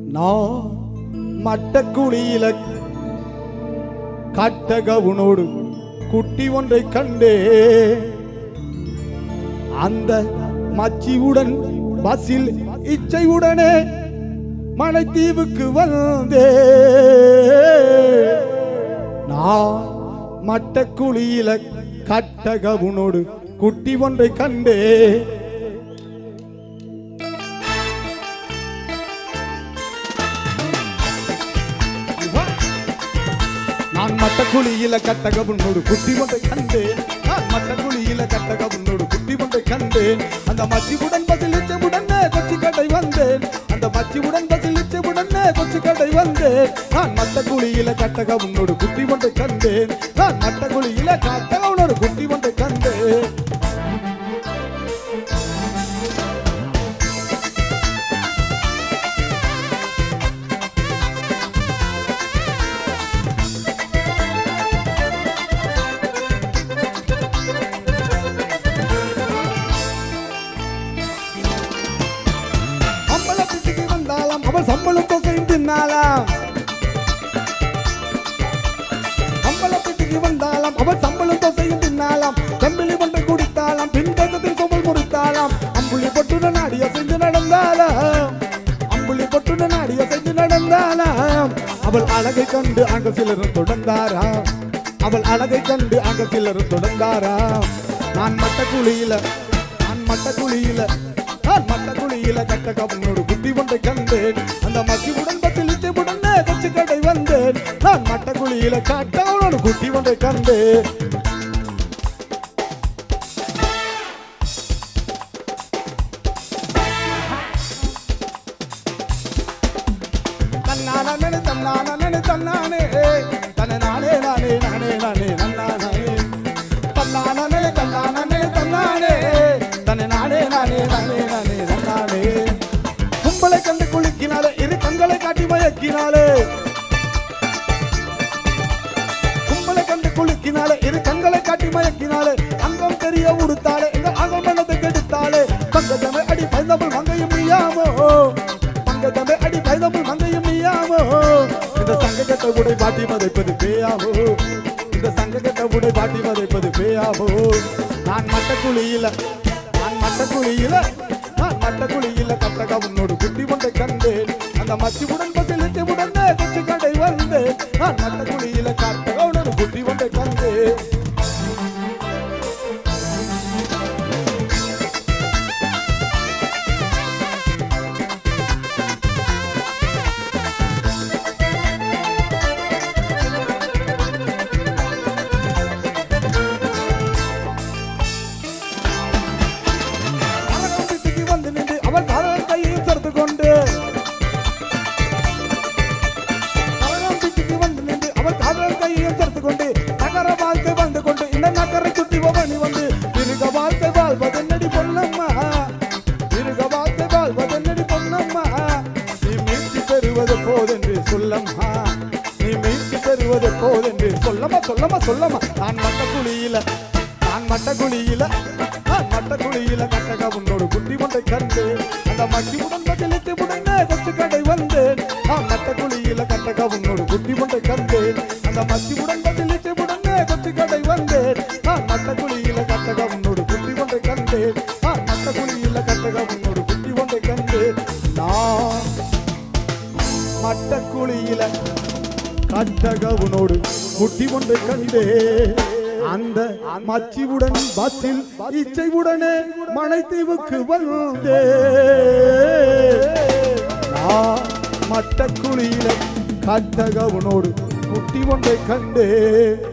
நான் மட்டக்குழியில கட்டகவுனோடு குட்டி ஒன்றை கண்டே அந்த மச்சியுடன் பஸ்ஸில் இச்சையுடனே மலைத்தீவுக்கு வந்தே நான் மட்டக்குழியில கட்டகவுனோடு குட்டி ஒன்றை கண்டே நான் மட்டக்குழியில கட்டகவுனோடு குட்டி ஒன்றை கண்டேன் நான் மட்டக்குழியில கட்டகவுனோடு குட்டி ஒன்றை கண்டேன் அந்த மச்சிவுடன் பதிலிச்சவுடனே கொச்சி கடை வந்தேன் அந்த மச்சிவுடன் பதிலிச்சவுடனே கொச்சி கடை வந்தேன் நான் மட்டக்குழியில கட்டகவுனோடு குட்டி ஒன்றை கண்டேன் நான் மட்டக்குழியில கட்டகவுனோடு குட்டி ஒன்றை கண்டேன் அம்பலத்துக்கு வந்தாலாம் அவள் சம்பளம் தொகையும் தின்னாலாம் அம்பலத்துக்கு வந்தாலாம் அவள் சம்பளம் தொகையும் தின்னாலாம் கம்பிளி ஒன்றை குடித்தாலாம் பின்பக்கத்தில் சொமல் முறித்தாலாம் அம்புலி பொட்டுன நாடிய செஞ்சு நடந்தாலாம் அம்புலி பொட்டுன நாடிய செஞ்சு நடந்தாலாம் அவள் அழகை கண்டு அங்க சிலரும் தொடர்ந்தாராம் அவள் அழகை கண்டு அங்க சிலரும் தொடர்ந்தாராம் நான் மட்ட குழியில நான் மட்ட குழியில நான் மட்ட குழியில கட்ட கவனோடு குட்டி ஒன்றை கண்டேன் அந்த மக்கிவுடன் பத்தில் இச்சைவுடனே கொச்சு கடை வந்தேன் நான் மட்ட குழியில கட்டவனோடு குட்டி ஒன்றை கண்டேன் தன்னானே தன்னானே தன்னானே தன்னை நானே நானே நானே நானே நன்னானே தன்னானே தன்னானே தன்னானே தன்னை நானே நானே நானே நானே நன்னானே கும்பலை கண்டு குலுக்கினாலே இரு கண்களை காட்டி மயக்கினாலே கும்பலை கண்டு குலுக்கினாலே இரு கண்களை காட்டி மயக்கினாலே அங்கம் தெரிய உடுத்தாலே இந்த அகம் மனதை கெடுத்தாலே பங்கஜமே அடி பயந்தவள் மங்கையும் நீயாமோ பங்கஜமே அடி பயந்தவள் மங்கையும் நீயாமோ இந்த சங்ககத்தை உடை பாட்டி மதைப்பது பேயாமோ இந்த சங்ககத்தை உடை பாட்டி மதைப்பது பேயாமோ நான் மட்டக்குழியில நான் மட்டக்குழியில நான் மட்டக்குழியில கட்டக உன்னோடு குட்டி ஒன்றை கண்டேன் அந்த மச்சிவுடன் பசிலிட்டு உடனே கொச்சு கடை வந்தேன் நான் மட்டக்குழியில கட்டக உன்னோடு குட்டி ஒன்றை கண்டேன் அரகம் வீட்டுக்கு வந்து நின்று அவள் காதல் கையை சேர்த்து கொண்டு அரகம் வீட்டுக்கு வந்து நின்று அவள் காதல் கையை சேர்த்து கொண்டு நகர வாழ்க்கை வந்து கொண்டு இந்த நகரை சுற்றி பவனி வந்து திருக வாழ்க்கை வாழ்வதென்னடி பொன்னம்மா திருக வாழ்க்கை வாழ்வதென்னடி பொன்னம்மா நீ மீட்சி பெறுவது போதென்று சொல்லம்மா நீ மீட்சி பெறுவது போதென்று சொல்லமா சொல்லமா சொல்லமா நான் மட்ட குழியில நான் மட்ட குழியில நான் மட்ட குழியில கட்டக உன்னோடு குட்டி ஒன்றை கண்டு அந்த மட்டி உடன் பதிலிட்டு உடனே கொச்சு கடை வந்தேன் நான் மட்ட குழியில கட்டக உன்னோடு குட்டி ஒன்றை கண்டேன் அந்த மத்தி உடன் பதிலிட்டு உடனே கொச்சு கடை வந்தேன் நான் மட்ட குழியில கட்டக உன்னோடு குட்டி ஒன்றை கண்டேன் நான் மட்ட குழியில கட்டக உன்னோடு குட்டி ஒன்றை கண்டேன் நான் மட்ட குழியில கட்டகவுனோடு குட்டி ஒன்றை கண்டே அந்த மச்சிவுடன் பஸ்ஸில் இச்சைவுடனே மனைத்தீவுக்கு வந்தே நான் மட்டக்குழியில கட்டகவுனோடு குட்டி ஒன்றை கண்டே